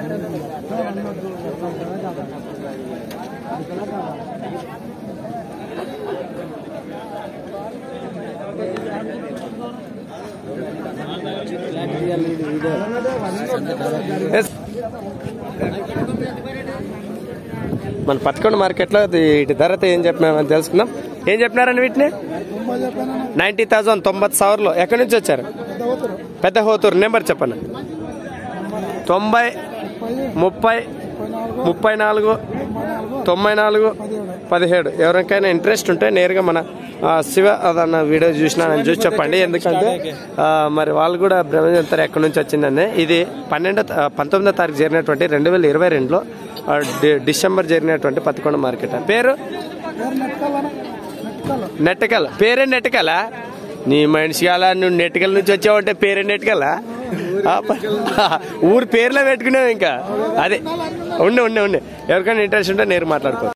Yes. మన పత్తికొండ మార్కెట్లో వీటి ధరత ఏం చెప్పినామని తెలుసుకుందాం ఏం చెప్పినారని వీటిని నైన్టీ థౌసండ్ తొంభై సవర్లు ఎక్కడి నుంచి వచ్చారు పెద్ద హోతూరు నెంబర్ చెప్పండి తొంభై ముప్పై ముప్పై నాలుగు తొంభై నాలుగు పదిహేడు ఎవరికైనా ఇంట్రెస్ట్ ఉంటే నేరుగా మన ఆ, శివ అదన్న వీడియో చూసినా నేను చూసి చెప్పండి ఎందుకంటే ఆ, మరి వాళ్ళు కూడా బ్రహ్మజంతర్ ఎక్కడి నుంచి వచ్చిందని ఇది పన్నెండో త- ఆ, పంతొమ్మిదో తారీఖు జరిగినటువంటి రెండు వేల ఇరవై రెండులో ఆ, డి- డిసెంబర్ జరిగినటువంటి పత్తికొండ మార్కెట్ పేరు నెట్టకల్ పేరే నెట్టకలా నీ మనిషి అలా నువ్వు నెట్టకల్ నుంచి వచ్చావంటే పేరే నెట్టకలా ఆ, ప- ఊరు పేర్లో పెట్టుకున్నావు ఇంకా అదే ఉండే ఉండే ఉండే ఎవరికైనా ఇంట్రెస్ట్ ఉంటే నేరు మాట్లాడుకో